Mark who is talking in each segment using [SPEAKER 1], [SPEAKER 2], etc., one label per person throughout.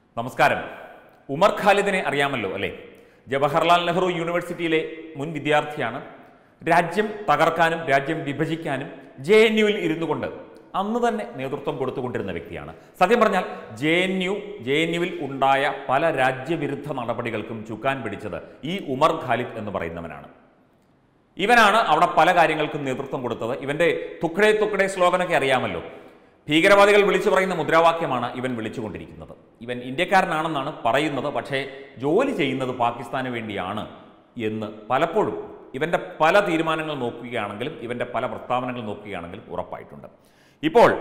[SPEAKER 1] നമസ്കാരം ഉമർ ഖാലിദിനെ അറിയാമല്ലോ അല്ലേ ജവഹർലാൽ നെഹ്റു യൂണിവേഴ്സിറ്റിയിലെ മുൻ വിദ്യാർത്ഥിയാണ് രാജ്യം തകർക്കാനും രാജ്യം വിഭജിക്കാനും ജെ എൻ യുവിൽ ഇരുന്നു കൊണ്ട് അന്ന് തന്നെ നേതൃത്വം കൊടുത്തുകൊണ്ടിരുന്ന വ്യക്തിയാണ് സത്യം പറഞ്ഞാൽ J N U J N യുവിൽ ഉണ്ടായ പല രാജ്യവിരുദ്ധ നടപടികൾക്കും ചുക്കാൻ പിടിച്ചത് ഈ ഉമർ ഖാലിദ് എന്ന് പറയുന്നവനാണ് ഇവനാണ് അവിടെ പല കാര്യങ്ങൾക്കും നേതൃത്വം കൊടുത്തത് ഇവന്റെ തുക്കടേ തുക്കടേ സ്ലോഗനൊക്കെ അറിയാമല്ലോ ഭീകരവാദികൾ വിളിച്ചു പറയുന്ന മുദ്രാവാക്യമാണ് ഇവൻ വിളിച്ചുകൊണ്ടിരിക്കുന്നത് ഇവൻ ഇന്ത്യക്കാരനാണെന്നാണ് പറയുന്നത് പക്ഷേ ജോലി ചെയ്യുന്നത് പാകിസ്ഥാന് വേണ്ടിയാണ് എന്ന് പലപ്പോഴും ഇവന്റെ പല തീരുമാനങ്ങൾ നോക്കുകയാണെങ്കിലും ഇവന്റെ പല പ്രസ്താവനകൾ നോക്കുകയാണെങ്കിലും ഉറപ്പായിട്ടുണ്ട് ഇപ്പോൾ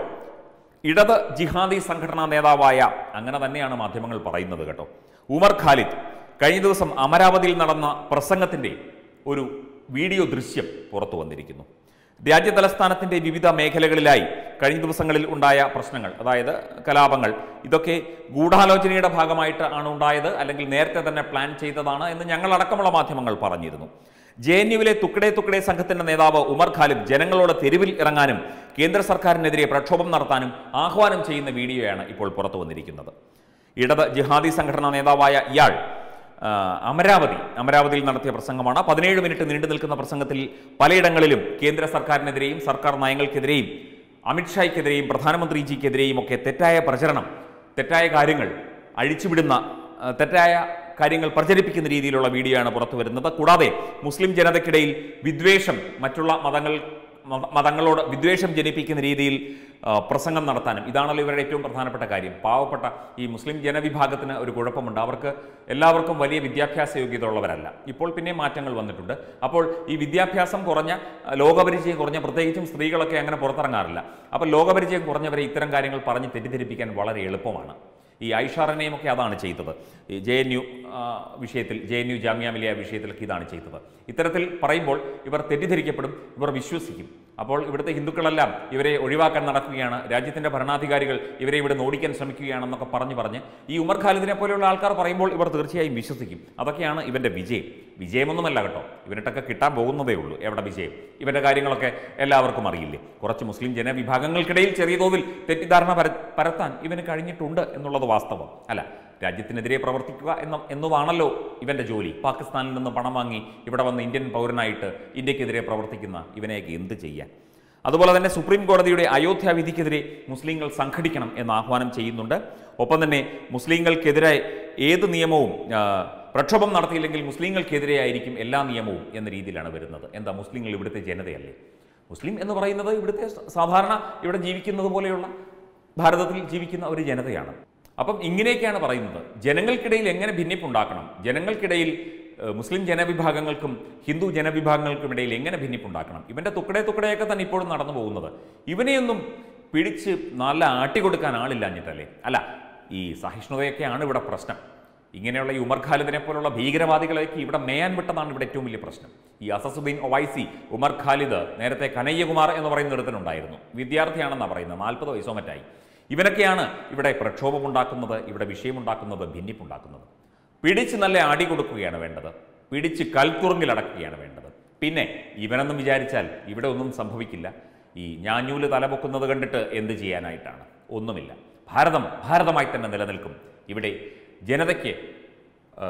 [SPEAKER 1] ഇടത് ജിഹാദി സംഘടനാ നേതാവായ അങ്ങനെ തന്നെയാണ് മാധ്യമങ്ങൾ പറയുന്നത് കേട്ടോ ഉമർ ഖാലിദ് കഴിഞ്ഞ ദിവസം അമരാവതിയിൽ നടന്ന പ്രസംഗത്തിന്റെ ഒരു വീഡിയോ ദൃശ്യം പുറത്തു വന്നിരിക്കുന്നു രാജ്യ തലസ്ഥാനത്തിന്റെ വിവിധ മേഖലകളിലായി കഴിഞ്ഞ ദിവസങ്ങളിൽ ഉണ്ടായ പ്രശ്നങ്ങൾ അതായത് കലാപങ്ങൾ ഇതൊക്കെ ഗൂഢാലോചനയുടെ ഭാഗമായിട്ട് ആണ് ഉണ്ടായത് അല്ലെങ്കിൽ നേരത്തെ തന്നെ പ്ലാൻ ചെയ്തതാണ് എന്ന് ഞങ്ങളടക്കമുള്ള മാധ്യമങ്ങൾ പറഞ്ഞിരുന്നു ജെ എൻ യുവിലെ തുക്കടേ തുക്കടേ സംഘത്തിന്റെ നേതാവ് ഉമർ ഖാലിദ് ജനങ്ങളോട് തെരുവിൽ ഇറങ്ങാനും കേന്ദ്ര സർക്കാരിനെതിരെ പ്രക്ഷോഭം നടത്താനും ആഹ്വാനം ചെയ്യുന്ന വീഡിയോയാണ് ഇപ്പോൾ പുറത്തു വന്നിരിക്കുന്നത് ഇടത് ജിഹാദി സംഘടനാ നേതാവായ ഇയാൾ ആ, അമരാവതി അമരാവതിയിൽ നടത്തിയ പ്രസംഗമാണ് പതിനേഴ് മിനിറ്റ് നീണ്ടു നിൽക്കുന്ന പ്രസംഗത്തിൽ പലയിടങ്ങളിലും കേന്ദ്ര സർക്കാരിനെതിരെയും സർക്കാർ നയങ്ങൾക്കെതിരെയും അമിത്ഷായ്ക്കെതിരെയും പ്രധാനമന്ത്രിജിക്കെതിരെയും ഒക്കെ തെറ്റായ പ്രചരണം തെറ്റായ കാര്യങ്ങൾ അഴിച്ചുവിടുന്ന ആ, തെറ്റായ കാര്യങ്ങൾ പ്രചരിപ്പിക്കുന്ന രീതിയിലുള്ള വീഡിയോ ആണ് പുറത്തു വരുന്നത് കൂടാതെ മുസ്ലിം ജനതയ്ക്കിടയിൽ വിദ്വേഷം മറ്റുള്ള മതങ്ങൾ മത- മതങ്ങളോട് വിദ്വേഷം ജനിപ്പിക്കുന്ന രീതിയിൽ ആ, പ്രസംഗം നടത്താനും ഇതാണല്ലോ ഇവരുടെ ഏറ്റവും പ്രധാനപ്പെട്ട കാര്യം പാവപ്പെട്ട ഈ മുസ്ലിം ജനവിഭാഗത്തിന് ഒരു കുഴപ്പമുണ്ട് അവർക്ക് എല്ലാവർക്കും വലിയ വിദ്യാഭ്യാസ യോഗ്യത ഉള്ളവരല്ല ഇപ്പോൾ പിന്നെ മാറ്റങ്ങൾ വന്നിട്ടുണ്ട് അപ്പോൾ ഈ വിദ്യാഭ്യാസം കുറഞ്ഞ ആ, ലോകപരിചയം കുറഞ്ഞ പ്രത്യേകിച്ചും സ്ത്രീകളൊക്കെ അങ്ങനെ പുറത്തിറങ്ങാറില്ല അപ്പോൾ ലോകപരിചയം കുറഞ്ഞവരെ ഇത്തരം കാര്യങ്ങൾ പറഞ്ഞ് തെറ്റിദ്ധരിപ്പിക്കാൻ വളരെ എളുപ്പമാണ് ഈ ഐഷാറിനെയും ഒക്കെ അതാണ് ചെയ്തത് ഈ ജെ എൻ യു വിഷയത്തിൽ J N U Jamia Millia വിഷയത്തിലൊക്കെ ഇതാണ് ചെയ്തത് ഇത്തരത്തിൽ പറയുമ്പോൾ ഇവർ തെറ്റിദ്ധരിക്കപ്പെടും ഇവർ വിശ്വസിക്കും അപ്പോൾ ഇവിടുത്തെ ഹിന്ദുക്കളെല്ലാം ഇവരെ ഒഴിവാക്കാൻ നടക്കുകയാണ് രാജ്യത്തിന്റെ ഭരണാധികാരികൾ ഇവരെ ഇവിടെ ഓടിക്കാൻ ശ്രമിക്കുകയാണെന്നൊക്കെ പറഞ്ഞു പറഞ്ഞ് ഈ ഉമർ ഖാലിദിനെ പോലെയുള്ള ആൾക്കാർ പറയുമ്പോൾ ഇവർ തീർച്ചയായും വിശ്വസിക്കും അതൊക്കെയാണ് ഇവന്റെ വിജയം വിജയമൊന്നുമല്ല കേട്ടോ ഇവനിട്ടൊക്കെ കിട്ടാൻ പോകുന്നതേ ഉള്ളൂ എവിടെ വിജയം ഇവന്റെ കാര്യങ്ങളൊക്കെ എല്ലാവർക്കും അറിയില്ലേ കുറച്ച് മുസ്ലിം ജനവിഭാഗങ്ങൾക്കിടയിൽ ചെറിയ തോതിൽ തെറ്റിദ്ധാരണ പര പരത്താൻ ഇവന് കഴിഞ്ഞിട്ടുണ്ട് എന്നുള്ളത് വാസ്തവം അല്ല രാജ്യത്തിനെതിരെ പ്രവർത്തിക്കുക എന്ന എന്നതാണല്ലോ ഇവന്റെ ജോലി പാകിസ്ഥാനിൽ നിന്ന് പണം വാങ്ങി ഇവിടെ വന്ന് ഇന്ത്യൻ പൗരനായിട്ട് ഇന്ത്യക്കെതിരെ പ്രവർത്തിക്കുന്ന ഇവനെയൊക്കെ എന്ത് ചെയ്യാൻ അതുപോലെ തന്നെ സുപ്രീം കോടതിയുടെ അയോധ്യ വിധിക്കെതിരെ മുസ്ലിങ്ങൾ സംഘടിക്കണം എന്ന് ആഹ്വാനം ചെയ്യുന്നുണ്ട് ഒപ്പം തന്നെ മുസ്ലിങ്ങൾക്കെതിരെ ഏത് നിയമവും ആ, പ്രക്ഷോഭം നടത്തിയില്ലെങ്കിൽ മുസ്ലിങ്ങൾക്കെതിരെ ആയിരിക്കും എല്ലാ നിയമവും എന്ന രീതിയിലാണ് വരുന്നത് എന്താ മുസ്ലിങ്ങൾ ഇവിടുത്തെ ജനതയല്ലേ മുസ്ലിം എന്ന് പറയുന്നത് ഇവിടുത്തെ സ- സാധാരണ ഇവിടെ ജീവിക്കുന്നത് പോലെയുള്ള ഭാരതത്തിൽ ജീവിക്കുന്ന ഒരു ജനതയാണ് അപ്പം ഇങ്ങനെയൊക്കെയാണ് പറയുന്നത് ജനങ്ങൾക്കിടയിൽ എങ്ങനെ ഭിന്നിപ്പുണ്ടാക്കണം ജനങ്ങൾക്കിടയിൽ ഏഹ്, മുസ്ലിം ജനവിഭാഗങ്ങൾക്കും ഹിന്ദു ജനവിഭാഗങ്ങൾക്കും ഇടയിൽ എങ്ങനെ ഭിന്നിപ്പുണ്ടാക്കണം ഇവന്റെ തുക്കടെ തുക്കടെയൊക്കെ തന്നെ ഇപ്പോഴും നടന്നു പോകുന്നത് ഇവനെയൊന്നും പിടിച്ച് നല്ല ആട്ടി കൊടുക്കാൻ ആളില്ലാഞ്ഞിട്ടല്ലേ അല്ല ഈ സഹിഷ്ണുതയൊക്കെയാണ് ഇവിടെ പ്രശ്നം ഇങ്ങനെയുള്ള ഈ ഉമർ ഖാലിദിനെ പോലുള്ള ഭീകരവാദികളെയൊക്കെ ഇവിടെ മേയാൻ വിട്ടതാണ് ഇവിടെ ഏറ്റവും വലിയ പ്രശ്നം ഈ അസസുദ്ദീൻ ഒവൈസി ഉമർ ഖാലിദ് നേരത്തെ കനയ്യകുമാർ എന്ന് പറയുന്ന ഒരുത്തനുണ്ടായിരുന്നു വിദ്യാർത്ഥിയാണെന്നാണ് പറയുന്നത് നാൽപ്പത് വയസ്സോ മറ്റായി ഇവനൊക്കെയാണ് ഇവിടെ പ്രക്ഷോഭമുണ്ടാക്കുന്നത് ഇവിടെ വിഷയമുണ്ടാക്കുന്നത് ഭിന്നിപ്പുണ്ടാക്കുന്നത് പിടിച്ച് നല്ല അടി കൊടുക്കുകയാണ് വേണ്ടത് പിടിച്ച് കൽക്കുറുങ്ങിലടക്കുകയാണ് വേണ്ടത് പിന്നെ ഇവനെന്നും വിചാരിച്ചാൽ ഇവിടെ ഒന്നും സംഭവിക്കില്ല ഈ ഞാഞ്ഞൂല് തലപൊക്കുന്നത് കണ്ടിട്ട് എന്ത് ചെയ്യാനായിട്ടാണ് ഒന്നുമില്ല ഭാരതം ഭാരതമായി തന്നെ നിലനിൽക്കും ഇവിടെ ജനതയ്ക്ക് ആ,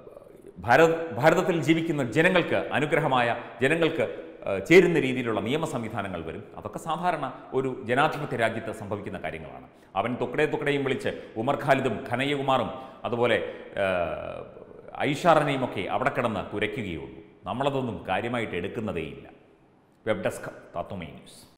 [SPEAKER 1] ഭാരത് ഭാരതത്തിൽ ജീവിക്കുന്ന ജനങ്ങൾക്ക് അനുഗ്രഹമായ ജനങ്ങൾക്ക് ആ, ചേരുന്ന രീതിയിലുള്ള നിയമ സംവിധാനങ്ങൾ വരും അതൊക്കെ സാധാരണ ഒരു ജനാധിപത്യ രാജ്യത്ത് സംഭവിക്കുന്ന കാര്യങ്ങളാണ് അവൻ തുക്കടെ തുക്കടയും വിളിച്ച് ഉമർ ഖാലിദും ഖനയ്യകുമാറും അതുപോലെ ആ, ഐഷാറിനെയും ഒക്കെ അവിടെ കിടന്ന് കുരയ്ക്കുകയുള്ളൂ നമ്മളതൊന്നും കാര്യമായിട്ട് എടുക്കുന്നതേയില്ല വെബ് ഡെസ്ക് തത്വമേ ന്യൂസ്